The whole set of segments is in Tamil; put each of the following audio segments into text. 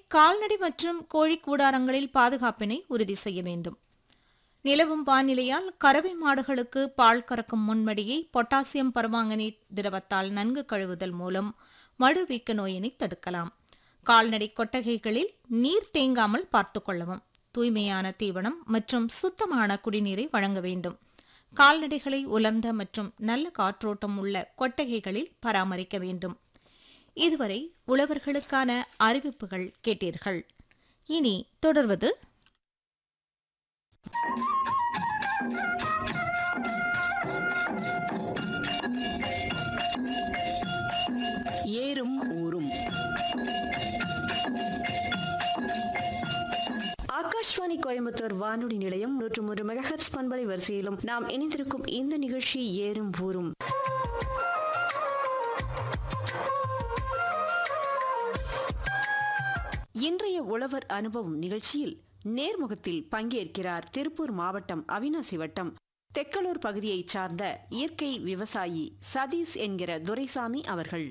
கால்நடை மற்றும் கோழி கூடாரங்களில் பாதுகாப்பினை உறுதி செய்ய வேண்டும் நிலவும் வானிலையால் கறவை மாடுகளுக்கு பால் கறக்கும் முன்மடியை பொட்டாசியம் பர்மாங்கனேட் திரவத்தால் நன்கு கழுவுதல் மூலம் மடு வீக்க நோயினை தடுக்கலாம் கால்நடை கொட்டகைகளில் நீர் தேங்காமல் பார்த்துக் கொள்ளவும் தூய்மையான தீவனம் மற்றும் சுத்தமான குடிநீரை வழங்க வேண்டும் கால்நடைகளை உலர்ந்த மற்றும் நல்ல காற்றோட்டம் உள்ள கொட்டகைகளில் பராமரிக்க வேண்டும் இதுவரை உழவர்களுக்கான அறிவிப்புகள் கேட்டீர்கள் இனி தொடர்வது ஏறும் ஊரும் ஆகாஷ்வாணி கோயம்புத்தூர் வானொலி நிலையம் நூற்று மூன்று மெகஹெட்ஸ் பண்பலை வரிசையிலும் நாம் இணைந்திருக்கும் இந்த நிகழ்ச்சி ஏறும் ஊரும் இன்றைய உழவர் அனுபவம் நிகழ்ச்சியில் நேர்முகத்தில் பங்கேற்கிறார் திருப்பூர் மாவட்டம் அவினாசி வட்டம் தெக்கலூர் பகுதியைச் சார்ந்த இயற்கை விவசாயி சதீஷ் என்கிற துரைசாமி அவர்கள்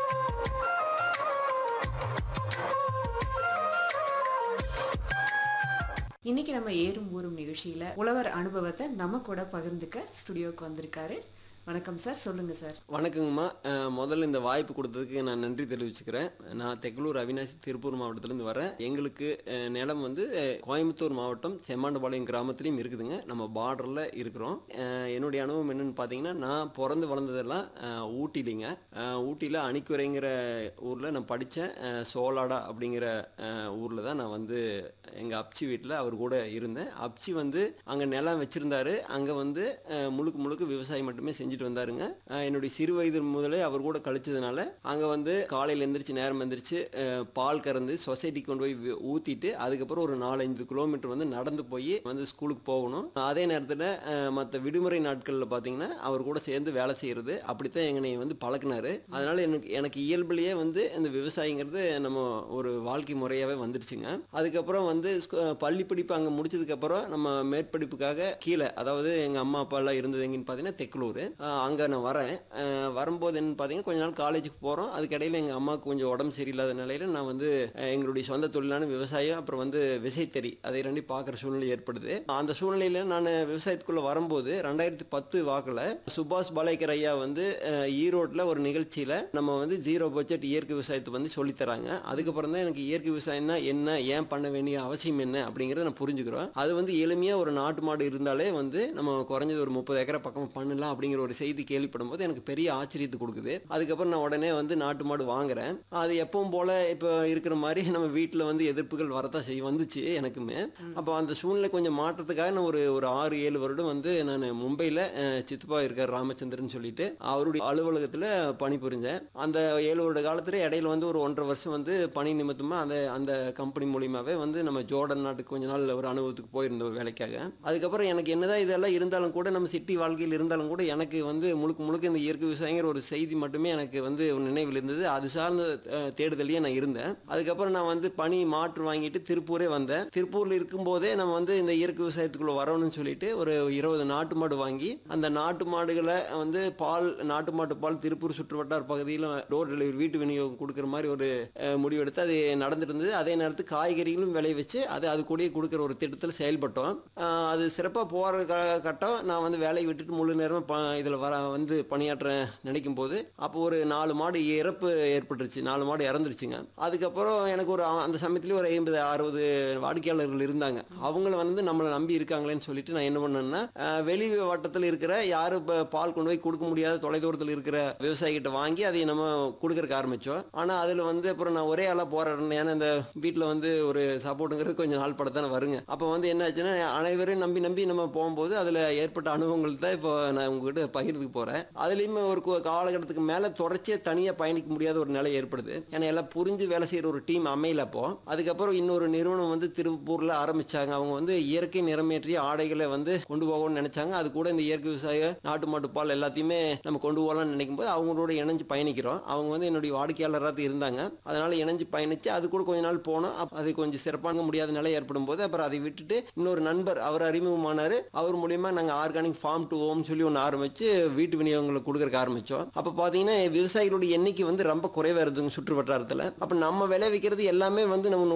இன்னைக்கு நம்ம ஏறும் ஊரும் நிகழ்ச்சியில உழவர் அனுபவத்தை நம்ம கூட பகிர்ந்துக்க ஸ்டுடியோக்கு வந்திருக்காரு வணக்கம் சார் சொல்லுங்க சார் வணக்கங்கம்மா அஹ், முதல்ல இந்த வாய்ப்பு கொடுத்ததுக்கு நான் நன்றி தெரிவிச்சுக்கிறேன் நான் தெக்கலூர் அவினாசி திருப்பூர் மாவட்டத்திலேருந்து வரேன் எங்களுக்கு அஹ், நிலம் வந்து அஹ், கோயம்புத்தூர் மாவட்டம் செம்மாண்டபாளையம் கிராமத்துலேயும் இருக்குதுங்க நம்ம பார்டரில் இருக்கிறோம் அஹ், என்னுடைய அனுபவம் என்னன்னு பார்த்தீங்கன்னா நான் பிறந்து வளர்ந்ததெல்லாம் அஹ், ஊட்டிலிங்க அஹ், ஊட்டியில் அணிக்குறைங்கிற ஊரில் நான் படித்தேன் சோலாடா அப்படிங்கிற ஊரில் தான் நான் வந்து எங்கள் அப்ச்சி வீட்டில் அவர் கூட இருந்தேன் அப்ச்சி வந்து அங்கே நிலம் வச்சுருந்தாரு அங்கே வந்து அஹ், முழுக்க முழுக்க விவசாயம் மட்டுமே செஞ்சுட்டு வந்தாருங்க அஹ், என்னுடைய சிறு வயது முதலே அவர் கூட கழிச்சதுனால அங்கே வந்து காலையில் எந்திரிச்சு நேரம் எந்திரிச்சு அஹ், பால் கறந்து சொசைட்டிக்கு கொண்டு போய் வி- ஊற்றிட்டு அதுக்கப்புறம் ஒரு நாலஞ்சு கிலோமீட்டர் வந்து நடந்து போய் வந்து ஸ்கூலுக்கு போகணும் அதே நேரத்தில் மற்ற விடுமுறை நாட்களில் பார்த்தீங்கன்னா அவர் கூட சேர்ந்து வேலை செய்கிறது அப்படித்தான் எங்களை வந்து பழக்கினாரு அதனால எனக்கு எனக்கு இயல்புலேயே வந்து இந்த விவசாயிங்கிறது நம்ம ஒரு வாழ்க்கை முறையாகவே வந்துடுச்சுங்க அதுக்கப்புறம் வந்து ஸ்கூ- பள்ளி படிப்பு அங்கே முடிச்சதுக்கப்புறம் நம்ம மேற்படிப்புக்காக கீழே அதாவது எங்கள் அம்மா அப்பா எல்லாம் இருந்தது எங்கன்னு பார்த்தீங்கன்னா தெக்கலூர் அங்கே நான் வரேன் அஹ் வரும்போது என்னன்னு பார்த்தீங்கன்னா கொஞ்ச நாள் காலேஜுக்கு போகிறோம் அதுக்கிடையில் எங்கள் அம்மாவுக்கு கொஞ்சம் உடம்பு சரியில்லாத நிலையில் நான் வந்து அஹ் எங்களுடைய சொந்த தொழிலான விவசாயம் அப்புறம் வந்து விசைத்தறி அதை ரெண்டி பார்க்குற சூழ்நிலை ஏற்படுது அந்த சூழ்நிலையில் நான் விவசாயத்துக்குள்ளே வரும்போது ரெண்டாயிரத்தி பத்து வாக்கில் சுபாஷ் பாலேக்கர் ஐயா வந்து அஹ், ஈரோட்டில் ஒரு நிகழ்ச்சியில் நம்ம வந்து ஜீரோ பட்ஜெட் இயற்கை விவசாயத்தை வந்து சொல்லித் தராங்க அதுக்கப்புறம் தான் எனக்கு இயற்கை விவசாயம்னா என்ன ஏன் பண்ண வேண்டிய அவசியம் என்ன அப்படிங்கிறத நான் புரிஞ்சுக்கிறோம் அது வந்து எளிமையாக ஒரு நாட்டு மாடு இருந்தாலே வந்து நம்ம குறைஞ்சது ஒரு முப்பது ஏக்கரை பக்கம் பண்ணலாம் அப்படிங்கிற ஒரு செய்தி கேள்விப்படும் போது எனக்கு பெரிய ஆச்சரியத்தை கொடுக்குது அதுக்கப்புறம் நான் உடனே வந்து நாட்டு மாடு வாங்குறேன் அது எப்பவும் போல இப்போ இருக்கிற மாதிரி நம்ம வீட்டில் வந்து எதிர்ப்புகள் வரதான் செய்ய வந்துச்சு எனக்குமே அப்போ அந்த சூழ்நிலை கொஞ்சம் மாற்றத்துக்காக நான் ஒரு ஒரு ஆறு ஏழு வருடம் வந்து நான் மும்பையில் சித்தப்பா இருக்கார் ராமச்சந்திரன் சொல்லிட்டு அவருடைய அலுவலகத்தில் பணிபுரிஞ்சேன் அந்த ஏழு வருட காலத்துல இடையில வந்து ஒரு ஒன்றரை வருஷம் வந்து பணி நிமித்தமாக அந்த அந்த கம்பெனி மூலியமாகவே வந்து நம்ம ஜோர்டன் நாட்டுக்கு கொஞ்ச நாள் ஒரு அனுபவத்துக்கு போயிருந்தோம் வேலைக்காக அதுக்கப்புறம் எனக்கு என்னதான் இதெல்லாம் இருந்தாலும் கூட நம்ம சிட்டி வாழ்க்கையில் இருந்தாலும் கூட எனக்கு வந்து முழுக்க முழுக்க இந்த இயற்கை விவசாயங்கிற ஒரு செய்தி மட்டுமே எனக்கு வந்து ஒரு நினைவில் இருந்தது அது சார்ந்த அஹ், தேடுதலையே நான் இருந்தேன் அதுக்கப்புறம் நான் வந்து பணி மாற்று வாங்கிட்டு திருப்பூரே வந்தேன் திருப்பூரில் இருக்கும்போதே நம்ம வந்து இந்த இயற்கை விவசாயத்துக்குள்ள வரணும்னு சொல்லிட்டு ஒரு இருபது நாட்டு மாடு வாங்கி அந்த நாட்டு மாடுகளை வந்து பால் நாட்டு மாட்டு பால் திருப்பூர் சுற்றுவட்டார பகுதியில் டோர் டெலிவரி வீட்டு விநியோகம் கொடுக்குற மாதிரி ஒரு அஹ், முடிவெடுத்து அது நடந்துட்டு இருந்தது அதே நேரத்துக்கு காய்கறிகளும் விளை வச்சு அது அது கூடயே கொடுக்குற ஒரு திட்டத்தில் செயல்பட்டோம் அஹ், அது சிறப்பாக போகிற கட்டம் நான் வந்து வேலையை விட்டுட்டு முழு நேரமாக ப இதில் வர வந்து பணியாற்ற நினைக்கும் போது அப்போ ஒரு நாலு மாடு இறப்பு ஏற்பட்டுருச்சு நாலு மாடு இறந்துருச்சுங்க அதுக்கப்புறம் எனக்கு ஒரு அ- அந்த சமயத்துலேயே ஒரு ஐம்பது அறுபது வாடிக்கையாளர்கள் இருந்தாங்க அவங்கள வந்து நம்மளை நம்பி இருக்காங்களேன்னு சொல்லிட்டு நான் என்ன பண்ணேன்னா அஹ், வெளி வட்டத்தில் இருக்கிற யாரும் இப்போ பால் கொண்டு போய் கொடுக்க முடியாத தொலைதூரத்தில் இருக்கிற விவசாயிகிட்ட வாங்கி அதை நம்ம கொடுக்கறக்கு ஆரம்பித்தோம் ஆனால் அதில் வந்து அப்புறம் நான் ஒரே ஆளாக போகிறேன் ஏன்னா இந்த வீட்டில் வந்து ஒரு சப்போர்ட்டுங்கிறது கொஞ்சம் நாள் படத்தானே வருங்க அப்போ வந்து என்ன ஆச்சுன்னா அனைவரையும் நம்பி நம்பி நம்ம போகும்போது அதில் ஏற்பட்ட அனுபவங்கள் தான் இப்போ நான் உங்ககிட்ட பகிர்ந்துக்கு போகிறேன் அதுலேயுமே ஒரு கு- காலகட்டத்துக்கு மேலே தொடர்ச்சியாக தனியாக பயணிக்க முடியாத ஒரு நிலை ஏற்படுது ஏன்னா எல்லாம் புரிஞ்சு வேலை செய்கிற ஒரு டீம் அமையல அப்போ அதுக்கப்புறம் இன்னொரு நிறுவனம் வந்து திருப்பூரில் ஆரம்பிச்சாங்க அவங்க வந்து இயற்கை நிறமேற்றிய ஆடைகளை வந்து கொண்டு போகணும்னு நினைச்சாங்க அது கூட இந்த இயற்கை விவசாய நாட்டு மாட்டு பால் எல்லாத்தையுமே நம்ம கொண்டு போகலாம்னு நினைக்கும் போது அவங்களோட இணைஞ்சு பயணிக்கிறோம் அவங்க வந்து என்னுடைய வாடிக்கையாளராக இருந்தாங்க அதனால இணைஞ்சு பயணிச்சு அது கூட கொஞ்ச நாள் போனோம் அப்ப அது கொஞ்சம் சிறப்பாக முடியாத நிலை ஏற்படும் போது அப்புறம் அதை விட்டுட்டு இன்னொரு நண்பர் அவர் அறிமுகமானார் அவர் மூலியமா நாங்கள் ஆர்கானிக் ஃபார்ம் டு ஹோம் சொல்லி ஒன்று ஆரம்பிச்சு வீட்டு விநியோகங்களை கொடுக்கறக்கு ஆரம்பித்தோம் அப்போ பார்த்தீங்கன்னா விவசாயிகளுடைய எண்ணிக்கை வந்து ரொம்ப குறைவாக இருந்துங்க சுற்று வட்டாரத்தில் அப்போ நம்ம விளைவிக்கிறது எல்லாமே வந்து நம்ம